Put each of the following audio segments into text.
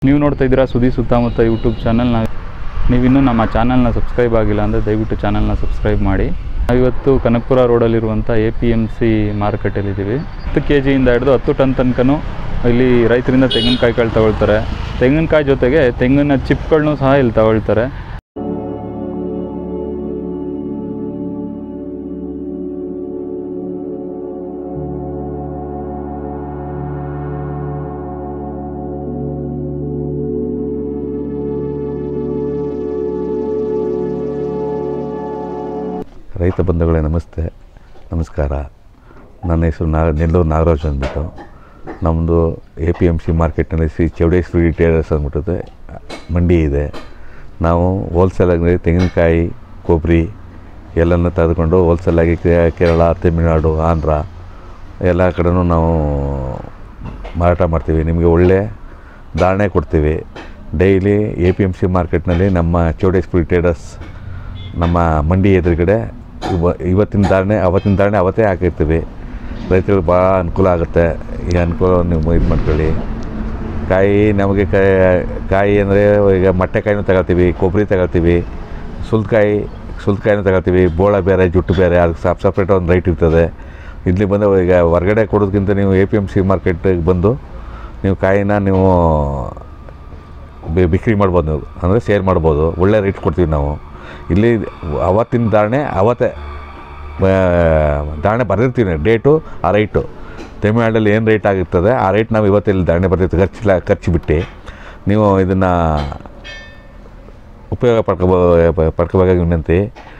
ನೀವು ನೋಡ್ತಾ ಇದ್ದೀರಾ ಸುದ್ದಿ ಸುತ್ತಮುತ್ತ ಯೂಟ್ಯೂಬ್ ಚಾನಲ್ನ ನೀವಿನ್ನೂ ನಮ್ಮ ಚಾನಲ್ನ ಸಬ್ಸ್ಕ್ರೈಬ್ ಆಗಿಲ್ಲ ಅಂದರೆ ದಯವಿಟ್ಟು ಚಾನಲ್ನ ಸಬ್ಸ್ಕ್ರೈಬ್ ಮಾಡಿ ನಾವಿವತ್ತು ಕನಕಪುರ ರೋಡಲ್ಲಿರುವಂಥ ಎ ಪಿ ಎಮ್ ಸಿ ಮಾರುಕಟ್ಟೆಯಲ್ಲಿದ್ದೀವಿ ಹತ್ತು ಕೆ ಜಿಯಿಂದ ಹಿಡಿದು ಹತ್ತು ಟನ್ ತನಕನೂ ಇಲ್ಲಿ ರೈತರಿಂದ ತೆಂಗಿನಕಾಯಿಗಳು ತಗೊಳ್ತಾರೆ ತೆಂಗಿನಕಾಯಿ ಜೊತೆಗೆ ತೆಂಗಿನ ಚಿಪ್ಗಳನ್ನೂ ಸಹ ಇಲ್ಲಿ ತಗೊಳ್ತಾರೆ ರೈತ ಬಂಧುಗಳೇ ನಮಸ್ತೆ ನಮಸ್ಕಾರ ನನ್ನ ಹೆಸರು ನಾ ನೆಲ್ಲೂರು ನಾಗರಾಜ್ ಅಂದ್ಬಿಟ್ಟು ನಮ್ಮದು ಎ ಪಿ ಎಮ್ ಸಿ ಮಾರ್ಕೆಟ್ನಲ್ಲಿ ಶ್ರೀ ಚೌಡೇಶ್ವರಿ ರಿಟೇಲರ್ಸ್ ಅಂದ್ಬಿಟ್ಟದೆ ಮಂಡಿ ಇದೆ ನಾವು ಹೋಲ್ಸೇಲಾಗಿ ತೆಂಗಿನಕಾಯಿ ಕೊಬ್ಬರಿ ಎಲ್ಲನೂ ತೆಗೆದುಕೊಂಡು ಹೋಲ್ಸೇಲಾಗಿ ಕೆ- ಕೇರಳ ತಮಿಳುನಾಡು ಆಂಧ್ರ ಎಲ್ಲ ಕಡೆನೂ ನಾವು ಮಾರಾಟ ಮಾಡ್ತೀವಿ ನಿಮಗೆ ಒಳ್ಳೆ ಧಾರಣೆ ಕೊಡ್ತೀವಿ daily A P M C ಮಾರ್ಕೆಟ್ನಲ್ಲಿ ನಮ್ಮ ಚೌಡೇಶ್ವರಿ ಟ್ರೇಡರ್ಸ್ ನಮ್ಮ ಮಂಡಿ ಎದುರುಗಡೆ ಇವ ಇವತ್ತಿನ ಧಾರಣೆ ಅವತ್ತಿನ ಧಾರಣೆ ಅವತ್ತೇ ಹಾಕಿರ್ತೀವಿ ರೈತರಿಗೆ ಭಾಳ ಅನುಕೂಲ ಆಗುತ್ತೆ ಈ ಅನುಕೂಲ ನೀವು ಇದು ಮಾಡ್ಕೊಳ್ಳಿ ಕಾಯಿ ನಮಗೆ ಕಾಯಿ ಕಾಯಿ ಅಂದರೆ ಈಗ ಮೊಟ್ಟೆಕಾಯಿನೂ ತಗೊಳ್ತೀವಿ ಕೊಬ್ಬರಿ ತಗೊಳ್ತೀವಿ ಸುಲ್ಕಾಯಿ ಸುಲ್ಕಾಯಿನೂ ತಗೊಳ್ತೀವಿ ಬೋಳ ಬೇರೆ ಜುಟ್ಟು ಬೇರೆ ಅದಕ್ಕೆ ಸಪ್ ಸಪ್ರೇಟ್ ಒಂದು ರೈಟ್ ಇರ್ತದೆ ಇಲ್ಲಿ ಬಂದು ಈಗ ಹೊರಗಡೆ ಕೊಡೋದಕ್ಕಿಂತ ನೀವು ಎ ಪಿ ಎಮ್ ಸಿ ಮಾರ್ಕೆಟಿಗೆ ಬಂದು ನೀವು ಕಾಯಿನ ನೀವು ಬಿ- ಬಿಕ್ರಿ ಮಾಡ್ಬೋದು ನೀವು ಅಂದರೆ ಸೇಲ್ ಮಾಡ್ಬೋದು ಒಳ್ಳೆ ರೇಟ್ ಕೊಡ್ತೀವಿ ನಾವು ಇಲ್ಲಿ ಅವತ್ತಿನ ಧಾರಣೆ ಅವತ್ತೇ ಆ, ಧಾರಣೆ ಬರೆದಿರ್ತೀವಿ ಡೇಟು ಆ ರೈಟು ತಮಿಳ್ನಾಡಲ್ಲಿ ಏನು ರೇಟ್ ಆಗಿರ್ತದೆ ಆ ರೇಟ್ ನಾವು ಇವತ್ತಿಲ್ಲಿ ಧಾರಣೆ ಬರ್ತಿರ್ತೀವಿ ಖರ್ಚಿಲ್ಲ ಖರ್ಚು ಬಿಟ್ಟು ನೀವು ಇದನ್ನು ಉಪಯೋಗ ಪಡ್ಕೋಬೋ ಪಡ್ಕೋಬೇಕಾಗಿ ವಿನಂತಿ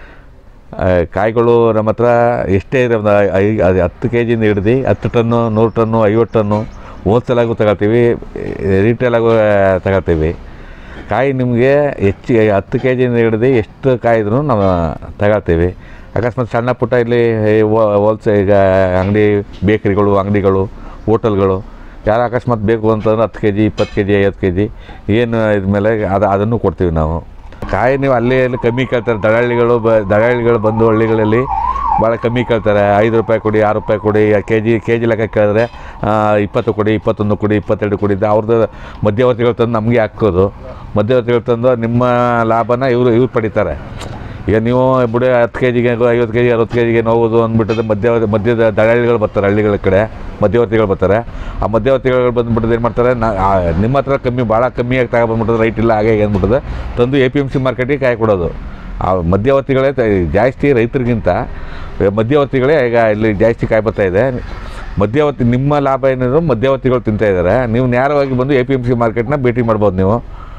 ಆ, ಕಾಯಿಗಳು ನಮ್ಮ ಹತ್ರ ಎಷ್ಟೇ ಇದೆ ಒಂದು ಐ- ಅದು ಹತ್ತು ಕೆ ಜಿಯಿಂದ ಹಿಡ್ದು ಹತ್ತು ಟನ್ನು ನೂರು ಟನ್ನು ಐವತ್ತು ಟನ್ನು ಹೋಲ್ಸೇಲಾಗೂ ತಗೊಳ್ತೀವಿ ರಿಟೇಲಾಗೂ ತಗೊಳ್ತೀವಿ ಕಾಯಿ ನಿಮಗೆ ಹೆಚ್ಚು ಹತ್ತು ಕೆ ಜಿಯಿಂದ ಹಿಡ್ದು ಎಷ್ಟು ಕಾಯಿ ಇದ್ರೂ ನಾವು ತಗೊಳ್ತೀವಿ ಅಕಸ್ಮಾತ್ ಸಣ್ಣ ಪುಟ್ಟ ಇಲ್ಲಿ ಹೋಲ್ಸೇ ಈಗ ಅಂಗಡಿ ಬೇಕರಿಗಳು ಅಂಗಡಿಗಳು ಹೋಟೆಲ್ಗಳು ಯಾರು ಅಕಸ್ಮಾತ್ ಬೇಕು ಅಂತಂದ್ರೆ ಹತ್ತು ಕೆ ಜಿ ಇಪ್ಪತ್ತು ಕೆ ಜಿ ಐವತ್ತು ಕೆ ಜಿ ಏನು ಇದ್ಮೇಲೆ ಅದು ಅದನ್ನು ಕೊಡ್ತೀವಿ ನಾವು ಕಾಯಿ ನೀವು ಅಲ್ಲಿ ಅಲ್ಲಿ ಕಮ್ಮಿ ಕೇಳ್ತಾರೆ ದಳ್ಳಾಳಿಗಳು ಬ ದಳ್ಳಾಳಿಗಳು ಬಂದು ಹಳ್ಳಿಗಳಲ್ಲಿ ಭಾಳ ಕಮ್ಮಿ ಕೇಳ್ತಾರೆ ಐದು ರೂಪಾಯಿ ಕೊಡಿ ಆರು ರೂಪಾಯಿ ಕೊಡಿ ಕೆ ಜಿ ಕೆ ಜಿ ಲೆಕ್ಕ ಕೇಳಿದ್ರೆ ಆ, ಇಪ್ಪತ್ತು ಕೊಡಿ ಇಪ್ಪತ್ತೊಂದು ಕೊಡಿ ಇಪ್ಪತ್ತೆರಡು ಕೊಡಿ ಅಂತ ಅವ್ರದ್ದು ಮಧ್ಯವರ್ತಿಗಳು ತಂದು ನಮಗೆ ಹಾಕೋದು ಮಧ್ಯವರ್ತಿಗಳು ತಂದು ನಿಮ್ಮ ಲಾಭನ ಇವರು ಇವ್ರು ಪಡಿತಾರೆ ಈಗ ನೀವು ಬಿಡಿ ಹತ್ತು ಕೆ ಜಿಗೆ ಐವತ್ತು ಕೆ ಜಿ ಅರವತ್ತು ಕೆ ಜಿಗೆ ಹೋಗೋದು ಅಂದ್ಬಿಟ್ಟದೆ ಮಧ್ಯ ಮಧ್ಯದ ದಳ್ಳಾಳಿಗಳು ಬರ್ತಾರೆ ಹಳ್ಳಿಗಳ ಕಡೆ ಮಧ್ಯವರ್ತಿಗಳು ಬರ್ತಾರೆ ಆ ಮಧ್ಯವರ್ತಿಗಳು ಬಂದುಬಿಟ್ಟದು ಏನು ಮಾಡ್ತಾರೆ ನಾ ಆ, ನಿಮ್ಮ ಹತ್ರ ಕಮ್ಮಿ ಭಾಳ ಕಮ್ಮಿಯಾಗಿ ತಗೊಬಂದ್ಬಿಟ್ಟದೆ ರೈಟ್ ಇಲ್ಲ ಹಾಗೆ ಹೀಗೆ ಅಂದ್ಬಿಟ್ಟದೆ ತಂದು ಎ ಪಿ ಎಮ್ ಸಿ ಮಾರ್ಕೆಟಿಗೆ ಕಾಯಿ ಕೊಡೋದು ಆ ಮಧ್ಯವರ್ತಿಗಳೇ ತ- ಜಾಸ್ತಿ ರೈತರಿಗಿಂತ ಮಧ್ಯವರ್ತಿಗಳೇ ಈಗ ಇಲ್ಲಿ ಜಾಸ್ತಿ ಕಾಯಿ ಬರ್ತಾ ಇದೆ ಮಧ್ಯವರ್ತಿ ನಿಮ್ಮ ಲಾಭ ಏನಿದ್ರು ಮಧ್ಯವರ್ತಿಗಳು ತಿಂತಾ ಇದ್ದಾರೆ ನೀವು ನೇರವಾಗಿ ಬಂದು ಎ ಪಿ ಎಮ್ ಸಿ ಮಾರ್ಕೆಟ್ನ ಭೇಟಿ ಮಾಡ್ಬೋದು ನೀವು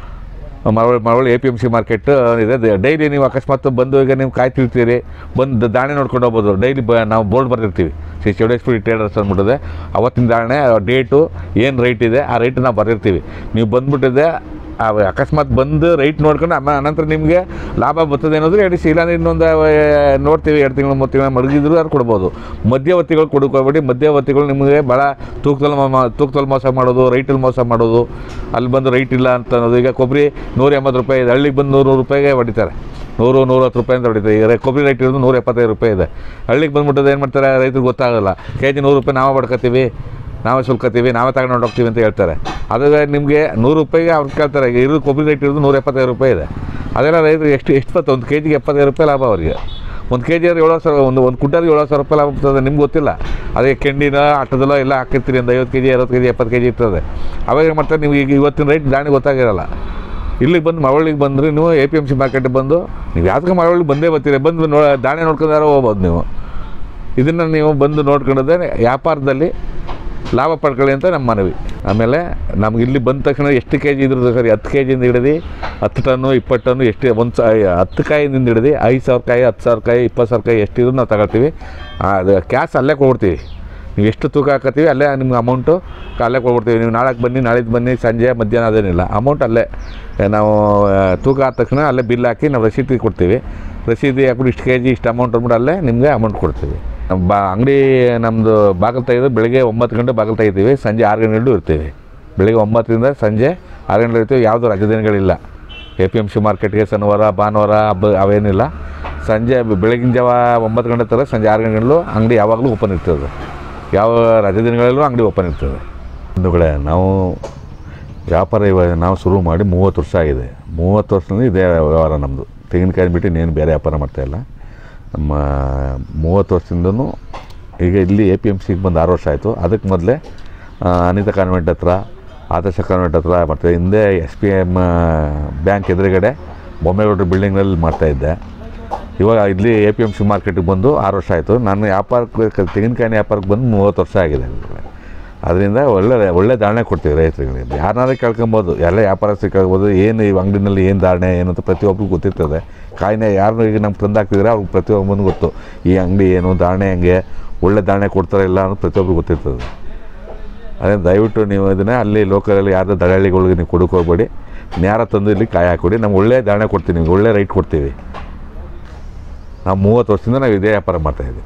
Malavalli Malavalli A P M C market ಇದೆ ಡೈಲಿ ನೀವು ಅಕಸ್ಮಾತ್ ಬಂದು ಈಗ ನೀವು ಕಾಯ್ತಿರ್ತೀರಿ ಬಂದು ದಾಣೆ ನೋಡ್ಕೊಂಡು ಹೋಗ್ಬೋದು ಡೈಲಿ ಬ ನಾವು ಬೋರ್ಡ್ ಬರ್ದಿರ್ತೀವಿ ಶ್ರೀ ಚೌಡೇಶ್ವರಿ ಟ್ರೇಡರ್ಸ್ ಅಂದ್ಬಿಟ್ಟಿದೆ ಅವತ್ತಿನ ದಾಣೆ ಡೇಟು ಏನು ರೇಟ್ ಇದೆ ಆ ರೇಟ್ ನಾವು ಬರೆದಿರ್ತೀವಿ ನೀವು ಬಂದ್ಬಿಟ್ಟಿದೆ ಆ ಅಕಸ್ಮಾತ್ ಬಂದು ರೈಟ್ ನೋಡ್ಕೊಂಡು ಆಮೇಲೆ ಅನಂತರ ನಿಮಗೆ ಲಾಭ ಬರ್ತದೆ ಅನ್ನೋದ್ರೆ ಎರಡು ಇಲ್ಲಾಂದ್ರೆ ಇನ್ನೊಂದು ಆ, ನೋಡ್ತೀವಿ ಎರಡು ತಿಂಗಳು ಮೂರು ತಿಂಗಳು ಮಡಗಿದ್ರು ಅದು ಕೊಡ್ಬೋದು ಮಧ್ಯವರ್ತಿಗಳು ಕೊಡ್ಕೋಬೇಡಿ ಮಧ್ಯವರ್ತಿಗಳು ನಿಮಗೆ ಭಾಳ ತೂಕದಲ್ಲಿ ಮ- ತೂಕದಲ್ಲಿ ಮೋಸ ಮಾಡೋದು ರೈಟಲ್ಲಿ ಮೋಸ ಮಾಡೋದು ಅಲ್ಲಿ ಬಂದು ರೈಟ್ ಇಲ್ಲ ಅಂತ ಅನ್ನೋದು ಈಗ ಕೊಬ್ಬರಿ ನೂರ ಎಂಬತ್ತು ರೂಪಾಯಿ ಇದೆ ಹಳ್ಳಿಗೆ ಬಂದು ನೂರು ನೂರು ರೂಪಾಯಿಗೆ ಹೊಡಿತಾರೆ ನೂರು ನೂರತ್ತು ರೂಪಾಯಿ ಅಂತ ಹೊಡಿತಾರೆ ಈಗ ರೈ- ಕೊಬ್ಬರಿ ರೈಟ್ ಇರೋದು ನೂರ ಎಪ್ಪತ್ತೈದು ರೂಪಾಯಿ ಇದೆ ಹಳ್ಳಿಗೆ ಬಂದ್ಬಿಟ್ಟದ್ದು ಏನು ಮಾಡ್ತಾರೆ ರೈತರಿಗೆ ಗೊತ್ತಾಗಲ್ಲ ಕೆ ಜಿ ನೂರು ರೂಪಾಯಿ ನಾವೇ ಬಡ್ಕೊತೀವಿ ನಾವೇ ಸುಲ್ಕತ್ತೀವಿ ನಾವೇ ತಗೊಂಡು ಹೋಗ್ತೀವಿ ಅಂತ ಹೇಳ್ತಾರೆ ಅದಾಗ ನಿಮಗೆ ನೂರು ರೂಪಾಯಿಗೆ ಅವ್ರು ಕೇಳ್ತಾರೆ ಈಗ ಇರೋದು ಕೊಬ್ಬರಿ ರೇಟ್ ಇರೋದು ನೂರ ಎಪ್ಪತ್ತೈದು ರೂಪಾಯಿ ಇದೆ ಅದೆಲ್ಲ ರೈತರು ಎಷ್ಟು ಎಷ್ಟು ಬರ್ತದೆ ಒಂದು ಕೆ ಜಿಗೆ ಎಪ್ಪತ್ತೈದು ರೂಪಾಯಿ ಲಾಭ ಅವರಿಗೆ ಒಂದು ಕೆ ಜಿ ಏಳು ಸಾವಿರ ಒಂದು ಒಂದು ಕುಂಟಲ್ಗೆ ಏಳು ಸಾವಿರ ರೂಪಾಯಿ ಲಾಭ ಬರ್ತದೆ ನಿಮ್ಗೆ ಗೊತ್ತಿಲ್ಲ ಅದೇ ಕೆಂಡಿನ ಆಟದಲ್ಲ ಎಲ್ಲ ಹಾಕಿರ್ತೀರಿ ಒಂದು ಐವತ್ತು ಕೆ ಜಿ ಅರವತ್ತು ಕೆ ಜಿ ಎಪ್ಪತ್ತು ಕೆ ಜಿ ಇರ್ತದೆ ಅವಾಗ ಏನು ಮಾಡ್ತಾರೆ ನೀವು ಈಗ ಇವತ್ತಿನ ರೈಟ್ ದಾಣಿ ಗೊತ್ತಾಗಿರಲ್ಲ ಇಲ್ಲಿಗೆ ಬಂದು ಮಳವಳ್ಳಿಗೆ ಬಂದರೆ ನೀವು ಎ ಪಿ ಎಮ್ ಸಿ ಮಾರ್ಕೆಟಿಗೆ ಬಂದು ನೀವು ಯಾವ್ದಕ್ಕೆ ಮಳವಳ್ಳಿಗೆ ಬಂದೇ ಬರ್ತೀರಿ ಬಂದು ನೋ ದಾಣೆ ನೋಡ್ಕೊಂಡಾರ ಹೋಗ್ಬೋದು ನೀವು ಇದನ್ನು ನೀವು ಬಂದು ನೋಡ್ಕೊಂಡದೆ ವ್ಯಾಪಾರದಲ್ಲಿ ಲಾಭ ಪಡ್ಕೊಳ್ಳಿ ಅಂತ ನಮ್ಮ ಮನವಿ ಆಮೇಲೆ ನಮ್ಗೆ ಇಲ್ಲಿ ಬಂದ ತಕ್ಷಣ ಎಷ್ಟು ಕೆ ಜಿ ಇದ್ರದ್ದು ಸರಿ ಹತ್ತು ಕೆ ಜಿಯಿಂದ ಹಿಡಿದು ಹತ್ತು ಟನ್ನು ಇಪ್ಪತ್ತು ಟನ್ನು ಎಷ್ಟು ಒಂದು ಸಾ ಹತ್ತು ಕಾಯಿಂದ ಹಿಡಿದು ಐದು ಸಾವಿರ ಕಾಯಿ ಹತ್ತು ಸಾವಿರ ಕಾಯಿ ಇಪ್ಪತ್ತು ಸಾವಿರ ಕಾಯಿ ಎಷ್ಟಿದ್ರು ನಾವು ತಗೊಳ್ತೀವಿ ಆ, ಅದು ಕ್ಯಾಶ್ ಅಲ್ಲೇ ಕೊಡ್ತೀವಿ ನೀವು ಎಷ್ಟು ತೂಕ ಹಾಕತ್ತೀವಿ ಅಲ್ಲೇ ನಿಮ್ಗೆ ಅಮೌಂಟು ಅಲ್ಲೇ ಕೊಡ್ಬಿಡ್ತೀವಿ ನೀವು ನಾಳೆಗೆ ಬನ್ನಿ ನಾಳಿದ್ದು ಬನ್ನಿ ಸಂಜೆ ಮಧ್ಯಾಹ್ನ ಅದೇನಿಲ್ಲ ಅಮೌಂಟ್ ಅಲ್ಲೇ ಏ, ನಾವು ಆ, ತೂಕ ಆದ ತಕ್ಷಣ ಅಲ್ಲೇ ಬಿಲ್ ಹಾಕಿ ನಾವು ರಸೀದಿ ಕೊಡ್ತೀವಿ ರಸೀದಿ ಹಾಕ್ಬಿಟ್ಟು ಇಷ್ಟು ಕೆ ಜಿ ಇಷ್ಟು ಅಮೌಂಟ್ ಅಂದ್ಬಿಟ್ಟು ಅಲ್ಲೇ ನಿಮಗೆ ಅಮೌಂಟ್ ಕೊಡ್ತೀವಿ ನಮ್ಮ ಬಾ ಅಂಗಡಿ ನಮ್ಮದು ಬಾಗಿಲು ತೆಗೆದು ಬೆಳಿಗ್ಗೆ ಒಂಬತ್ತು ಗಂಟೆ ಬಾಗಿಲು ತೆಗಿತೀವಿ ಸಂಜೆ ಆರು ಗಂಟೆಗೂ ಇರ್ತೀವಿ ಬೆಳಿಗ್ಗೆ ಒಂಬತ್ತರಿಂದ ಸಂಜೆ ಆರು ಗಂಟೆ ಇರ್ತೀವಿ ಯಾವುದೂ ರಜೆ ದಿನಗಳಿಲ್ಲ ಎ ಪಿ ಎಮ್ ಸಿ ಮಾರ್ಕೆಟ್ಗೆ ಶನಿವಾರ ಭಾನುವಾರ ಹಬ್ಬ ಅವೇನಿಲ್ಲ ಸಂಜೆ ಬೆ- ಬೆಳಗಿನ ಜಾವ ಒಂಬತ್ತು ಗಂಟೆ ಥರ ಸಂಜೆ ಆರು ಗಂಟೆಗಳು ಅಂಗಡಿ ಯಾವಾಗಲೂ ಓಪನ್ ಇರ್ತದೆ ಯಾವ ರಜೆ ದಿನಗಳಲ್ಲೂ ಅಂಗಡಿ ಓಪನ್ ಇರ್ತದೆ ಒಂದು ಕಡೆ ನಾವು ವ್ಯಾಪಾರ ಇವಾಗ ನಾವು ಶುರು ಮಾಡಿ ಮೂವತ್ತು ವರ್ಷ ಆಗಿದೆ ಮೂವತ್ತು ವರ್ಷದಲ್ಲಿ ಇದೇ ವ್ಯವಹಾರ ನಮ್ಮದು ತೆಂಗಿನಕಾಯಿ ಬಿಟ್ಟು ಇನ್ನೇನು ಬೇರೆ ವ್ಯಾಪಾರ ಮಾಡ್ತಾಯಿಲ್ಲ ನಮ್ಮ ಮೂವತ್ತು ವರ್ಷದಿಂದನೂ ಈಗ ಇಲ್ಲಿ ಎ ಪಿ ಎಮ್ ಸಿಗೆ ಬಂದು ಆರು ವರ್ಷ ಆಯಿತು ಅದಕ್ಕೆ ಮೊದಲೇ ಅನಿತಾ ಕಾನ್ವೆಂಟ್ ಹತ್ರ ಆದರ್ಶ ಕಾನ್ವೆಂಟ್ ಹತ್ರ ಮತ್ತು ಹಿಂದೆ ಎಸ್ ಪಿ ಎಮ್ ಬ್ಯಾಂಕ್ ಎದುರುಗಡೆ ಬೊಮ್ಮೆಗೌಡರು ಬಿಲ್ಡಿಂಗ್ನಲ್ಲಿ ಮಾಡ್ತಾಯಿದ್ದೆ ಇವಾಗ ಇಲ್ಲಿ ಎ ಪಿ ಎಮ್ ಸಿ ಮಾರ್ಕೆಟಿಗೆ ಬಂದು ಆರು ವರ್ಷ ಆಯಿತು ನಾನು ವ್ಯಾಪಾರಕ್ಕೆ ತೆಂಗಿನಕಾಯಿ ವ್ಯಾಪಾರಕ್ಕೆ ಬಂದು ಮೂವತ್ತು ವರ್ಷ ಆಗಿದೆ ಅದರಿಂದ ಒಳ್ಳೆ ಒಳ್ಳೆ ಧಾರಣೆ ಕೊಡ್ತೀವಿ ರೈತರುಗಳಿಗೆ ಯಾರನ್ನಾದ್ರೂ ಕೇಳ್ಕೊಬೋದು ಎಲ್ಲ ವ್ಯಾಪಾರಸ್ಥರು ಕೇಳ್ಬೋದು ಏನು ಈ ಅಂಗಡಿನಲ್ಲಿ ಏನು ಧಾರಣೆ ಏನು ಅಂತ ಪ್ರತಿಯೊಬ್ಬರಿಗೂ ಗೊತ್ತಿರ್ತದೆ ಕಾಯಿನ ಯಾರನ್ನು ಈಗ ನಮ್ಗೆ ತಂದು ಹಾಕ್ತಿದ್ರೆ ಅವ್ರಿಗೆ ಪ್ರತಿಯೊಬ್ಬನಿಗೂ ಗೊತ್ತು ಈ ಅಂಗಡಿ ಏನು ಧಾರಣೆ ಹೆಂಗೆ ಒಳ್ಳೆ ಧಾರಣೆ ಕೊಡ್ತಾರೆ ಇಲ್ಲ ಅನ್ನೋದು ಪ್ರತಿಯೊಬ್ಬರಿಗೂ ಗೊತ್ತಿರ್ತದೆ ಅದೇ ದಯವಿಟ್ಟು ನೀವು ಇದನ್ನು ಅಲ್ಲಿ ಲೋಕಲಲ್ಲಿ ಯಾರ್ದು ದಳ್ಳಾಳಿಗಳಿಗೆ ನೀವು ಕೊಡಕ್ಕೆ ಹೋಗ್ಬೇಡಿ ನೇರ ತಂದು ಇಲ್ಲಿ ಕಾಯಿ ಹಾಕೊಡಿ ನಮ್ಗೆ ಒಳ್ಳೆ ಧಾರಣೆ ಕೊಡ್ತೀವಿ ನಿಮ್ಗೆ ಒಳ್ಳೆ ರೈಟ್ ಕೊಡ್ತೀವಿ ನಾವು ಮೂವತ್ತು ವರ್ಷದಿಂದ ನಾವು ಇದೇ ವ್ಯಾಪಾರ ಮಾಡ್ತಾಯಿದ್ದೀವಿ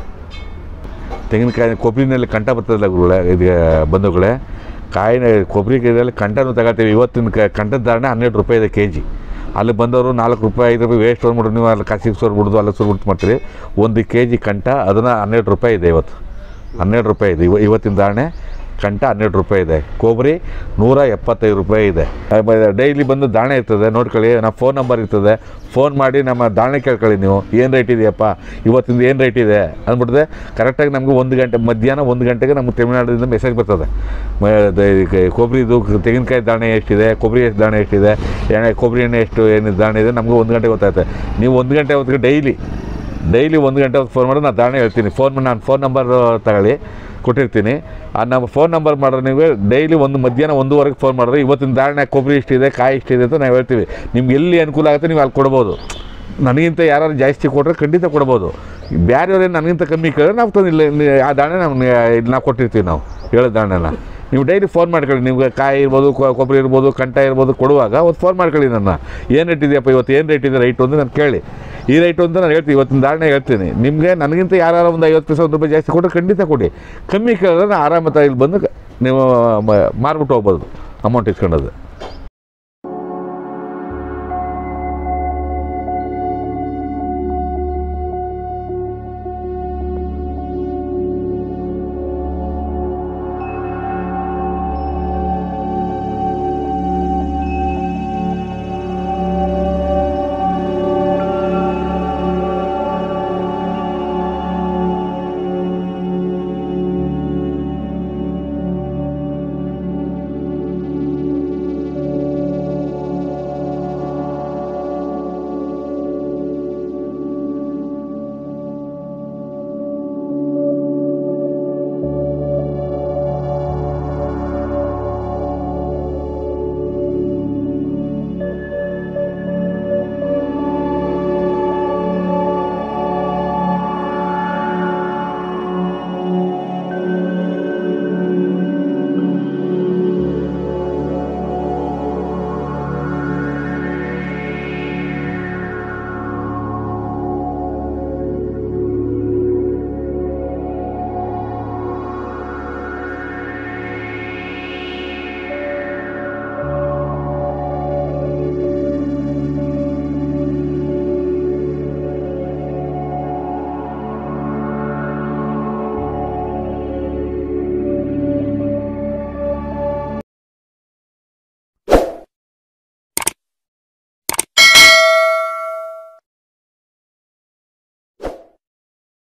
ತೆಂಗಿನಕಾಯಿ ಕೊಬ್ಬರಿನಲ್ಲಿ ಕಂಠ ಬರ್ತದಲ್ಲ ಗುರುಗಳೇ ಇದು ಬಂಧುಗಳೇ ಕಾಯಿನ ಕೊಬ್ಬರಿ ಇದರಲ್ಲಿ ಕಂಠನೂ ತಗೊಳ್ತೀವಿ ಇವತ್ತಿನ ಕ ಕಂಠದ ಧಾರಣೆ ಹನ್ನೆರಡು ರೂಪಾಯಿ ಇದೆ ಕೆ ಜಿ ಅಲ್ಲಿ ಬಂದವರು ನಾಲ್ಕು ರೂಪಾಯಿ ಐದು ರೂಪಾಯಿ ವೇಸ್ಟ್ ಹೊಂದ್ಬಿಟ್ಟು ನೀವು ಅಲ್ಲಿ ಕಾಸಿಗೆ ಸೋರ್ಬಿಡ್ದು ಅಲ್ಲಿ ಸೋರ್ಬಿಟ್ಟು ಮಾಡ್ತೀರಿ ಒಂದು ಕೆ ಜಿ ಕಂಠ ಅದನ್ನು ಹನ್ನೆರಡು ರೂಪಾಯಿ ಇದೆ ಇವತ್ತು ಹನ್ನೆರಡು ರೂಪಾಯಿ ಇದೆ ಇವ ಇವತ್ತಿನ ಧಾರಣೆ ಕಂಠ ಹನ್ನೆರಡು ರೂಪಾಯಿ ಇದೆ ಕೊಬ್ಬರಿ ನೂರ ಎಪ್ಪತ್ತೈದು ರೂಪಾಯಿ ಇದೆ ಡೈಲಿ ಬಂದು ದಾಣೆ ಇರ್ತದೆ ನೋಡ್ಕೊಳ್ಳಿ ನಮ್ಮ ಫೋನ್ ನಂಬರ್ ಇರ್ತದೆ ಫೋನ್ ಮಾಡಿ ನಮ್ಮ ದಾಣೆ ಕೇಳ್ಕೊಳ್ಳಿ ನೀವು ಏನು ರೇಟ್ ಇದೆಯಪ್ಪ ಇವತ್ತಿಂದ ಏನು ರೇಟ್ ಇದೆ ಅಂದ್ಬಿಟ್ಟಿದೆ ಕರೆಕ್ಟಾಗಿ ನಮಗೆ ಒಂದು ಗಂಟೆ ಮಧ್ಯಾಹ್ನ ಒಂದು ಗಂಟೆಗೆ ನಮ್ಗೆ ತಮಿಳ್ನಾಡಿಂದ ಮೆಸೇಜ್ ಬರ್ತದೆ ಮ- ದ- ಈ ಕ- ಕೊಬ್ಬರಿದು ತೆಂಗಿನಕಾಯಿ ದಾಣೆ ಎಷ್ಟಿದೆ ಕೊಬ್ಬರಿ ಎಷ್ಟು ದಾಣೆ ಎಷ್ಟಿದೆ ಎಣ್ಣೆ ಕೊಬ್ಬರಿ ಎಣ್ಣೆ ಎಷ್ಟು ಏನು ದಾಣೆ ಇದೆ ನಮಗೆ ಒಂದು ಗಂಟೆ ಗೊತ್ತಾಗುತ್ತೆ ನೀವು ಒಂದು ಗಂಟೆ ಹೊತ್ತಿಗೆ ಡೈಲಿ ಡೈಲಿ ಒಂದು ಗಂಟೆ ಹೊತ್ತು ಫೋನ್ ಮಾಡಿ ನಾನು ದಾಣೆ ಹೇಳ್ತೀನಿ ಫೋನ್ ಮಾಡಿ ನಾನು ಫೋನ್ ನಂಬರ್ ತಗೊಳ್ಳಿ ಕೊಟ್ಟಿರ್ತೀನಿ ಆ ನಮ್ಮ ಫೋನ್ ನಂಬರ್ ಮಾಡಿದ್ರೆ ನೀವು ಡೈಲಿ ಒಂದು ಮಧ್ಯಾಹ್ನ ಒಂದೂವರೆಗೆ ಫೋನ್ ಮಾಡಿದ್ರೆ ಇವತ್ತಿನ ಧಾರಣೆ ಕೊಬ್ಬರಿ ಇಷ್ಟಿದೆ ಕಾಯಿ ಇಷ್ಟಿದೆ ಅಂತ ನಾವು ಹೇಳ್ತೀವಿ ನಿಮ್ಗೆ ಎಲ್ಲಿ ಅನುಕೂಲ ಆಗುತ್ತೆ ನೀವು ಅಲ್ಲಿ ಕೊಡ್ಬೋದು ನನಗಿಂತ ಯಾರು ಜಾಸ್ತಿ ಕೊಟ್ಟರೆ ಖಂಡಿತ ಕೊಡ್ಬೋದು ಬೇರೆಯವ್ರೇನು ನನಗಿಂತ ಕಮ್ಮಿ ಕೇಳಿದ್ರೆ ನಾವು ತಂದು ಇಲ್ಲಿ ಇಲ್ಲಿ ಆ ದಾಣೆ ನಾವು ಇಲ್ಲಿ ನಾವು ಕೊಟ್ಟಿರ್ತೀವಿ ನಾವು ಹೇಳೋ ದಾಣೆನ ನೀವು ಡೈಲಿ ಫೋನ್ ಮಾಡ್ಕೊಳ್ಳಿ ನಿಮ್ಗೆ ಕಾಯಿ ಇರ್ಬೋದು ಕೊ- ಕೊಬ್ಬರಿ ಇರ್ಬೋದು ಕಂಠ ಇರ್ಬೋದು ಕೊಡುವಾಗ ಒಂದು ಫೋನ್ ಮಾಡ್ಕೊಳ್ಳಿ ನನ್ನ ಏನು ರೇಟ್ ಇದೆಯಪ್ಪ ಇವತ್ತು ಏನು ರೇಟ್ ಇದೆ ರೈಟು ಅಂತ ನಾನು ಕೇಳಿ ಈ ರೈಟು ಅಂತ ನಾನು ಹೇಳ್ತೀನಿ ಇವತ್ತಿನ ಧಾರಣೆ ಹೇಳ್ತೀನಿ ನಿಮಗೆ ನನಗಿಂತ ಯಾರು ಒಂದು ಐವತ್ತು ಪೈಸೆ ಒಂದು ರೂಪಾಯಿ ಜಾಸ್ತಿ ಕೊಟ್ಟರೆ ಖಂಡಿತ ಕೊಡಿ ಕಮ್ಮಿ ಕೇಳಿದ್ರೆ ನಾನು ಆರಾಮತ್ತ ಇಲ್ಲಿ ಬಂದು ನೀವು ಮ- ಮಾರ್ಬಿಟ್ಟು ಹೋಗ್ಬೋದು ಅಮೌಂಟ್ ಇಸ್ಕೊಂಡದ್ದು